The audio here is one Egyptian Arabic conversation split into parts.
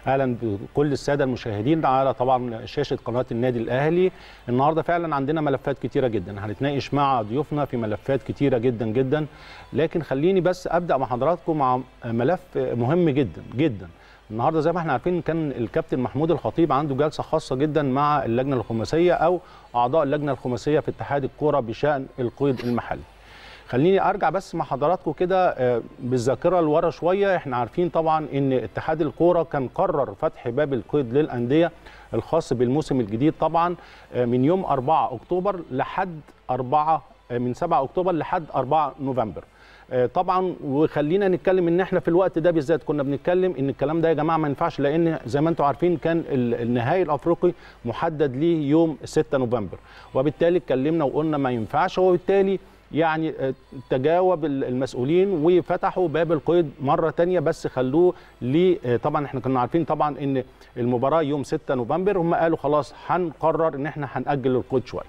اهلا بكل الساده المشاهدين على طبعا شاشه قناه النادي الاهلي النهارده فعلا عندنا ملفات كتيره جدا هنتناقش مع ضيوفنا في ملفات كتيره جدا جدا لكن خليني بس ابدا مع حضراتكم مع ملف مهم جدا جدا النهارده زي ما احنا عارفين كان الكابتن محمود الخطيب عنده جلسه خاصه جدا مع اللجنه الخماسيه او اعضاء اللجنه الخماسيه في اتحاد الكوره بشان القيد المحلي خليني ارجع بس مع حضراتكم كده بالذاكره لورا شويه احنا عارفين طبعا ان اتحاد الكوره كان قرر فتح باب القيد للانديه الخاص بالموسم الجديد طبعا من يوم 4 اكتوبر لحد 4 من 7 اكتوبر لحد 4 نوفمبر طبعا وخلينا نتكلم ان احنا في الوقت ده بالذات كنا بنتكلم ان الكلام ده يا جماعه ما ينفعش لان زي ما انتم عارفين كان النهائي الافريقي محدد ليه يوم 6 نوفمبر وبالتالي اتكلمنا وقلنا ما ينفعش وبالتالي يعني تجاوب المسؤولين وفتحوا باب القيد مره تانية بس خلوه ليه طبعا احنا كنا عارفين طبعا ان المباراه يوم 6 نوفمبر هم قالوا خلاص هنقرر ان احنا هنأجل القيد شويه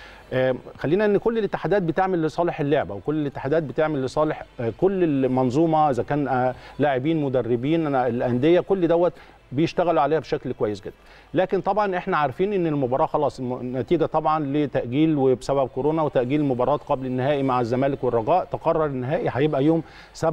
خلينا ان كل الاتحادات بتعمل لصالح اللعبه وكل الاتحادات بتعمل لصالح كل المنظومه اذا كان لاعبين مدربين الانديه كل دوت بيشتغلوا عليها بشكل كويس جدا لكن طبعا احنا عارفين ان المباراه خلاص النتيجه طبعا لتاجيل وبسبب كورونا وتاجيل المباراه قبل النهائي مع الزمالك والرجاء تقرر النهائي هيبقى يوم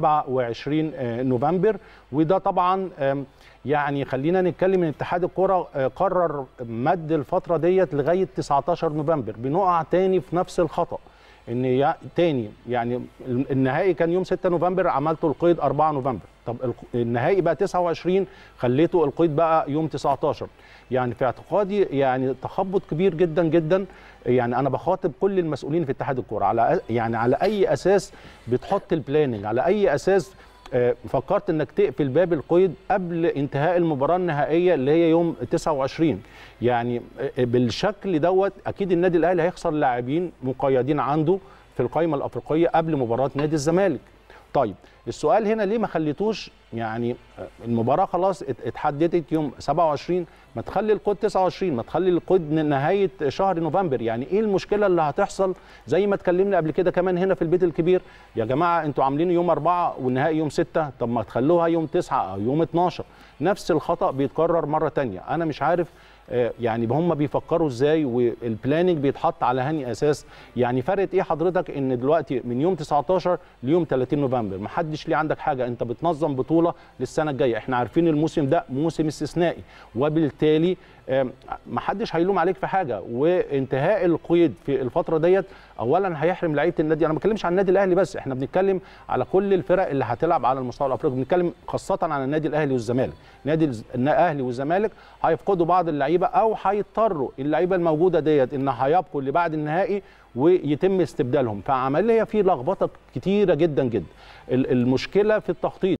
27 نوفمبر وده طبعا يعني خلينا نتكلم ان اتحاد الكره قرر مد الفتره ديت لغايه 19 نوفمبر بنقع تاني في نفس الخطا ان تاني يعني النهائي كان يوم 6 نوفمبر عملته القيد 4 نوفمبر طب النهائي بقى 29 خليته القيد بقى يوم 19 يعني في اعتقادي يعني تخبط كبير جدا جدا يعني انا بخاطب كل المسؤولين في اتحاد الكوره على يعني على اي اساس بتحط البلاننج على اي اساس فكرت انك تقفل باب القيد قبل انتهاء المباراه النهائيه اللي هي يوم 29 يعني بالشكل دوت اكيد النادي الاهلي هيخسر لاعبين مقيدين عنده في القائمه الافريقيه قبل مباراه نادي الزمالك طيب السؤال هنا ليه ما خليتوش يعني المباراه خلاص اتحددت يوم 27 ما تخلي القيد 29 ما تخلي القيد نهايه شهر نوفمبر يعني ايه المشكله اللي هتحصل زي ما اتكلمنا قبل كده كمان هنا في البيت الكبير يا جماعه انتوا عاملين يوم 4 والنهائي يوم 6 طب ما تخلوها يوم 9 او يوم 12 نفس الخطا بيتكرر مره ثانيه انا مش عارف يعني هم بيفكروا ازاي والبلاننج بيتحط على هني اساس يعني فرقت ايه حضرتك ان دلوقتي من يوم 19 ليوم 30 نوفمبر ما حدش ليه عندك حاجه انت بتنظم بطوله للسنه الجايه احنا عارفين الموسم ده موسم استثنائي وبالتالي ما حدش هيلوم عليك في حاجه وانتهاء القيد في الفتره ديت اولا هيحرم لعيبه النادي انا ما بتكلمش عن النادي الاهلي بس احنا بنتكلم على كل الفرق اللي هتلعب على المستوى الافريقي بنتكلم خاصه عن النادي الاهلي والزمالك نادي الاهلي والزمالك هيفقدوا بعض اللعيبه او هيضطروا اللعيبه الموجوده ديت ان هيبقوا اللي بعد النهائي ويتم استبدالهم فعمليه في لخبطه كتيره جدا جدا المشكله في التخطيط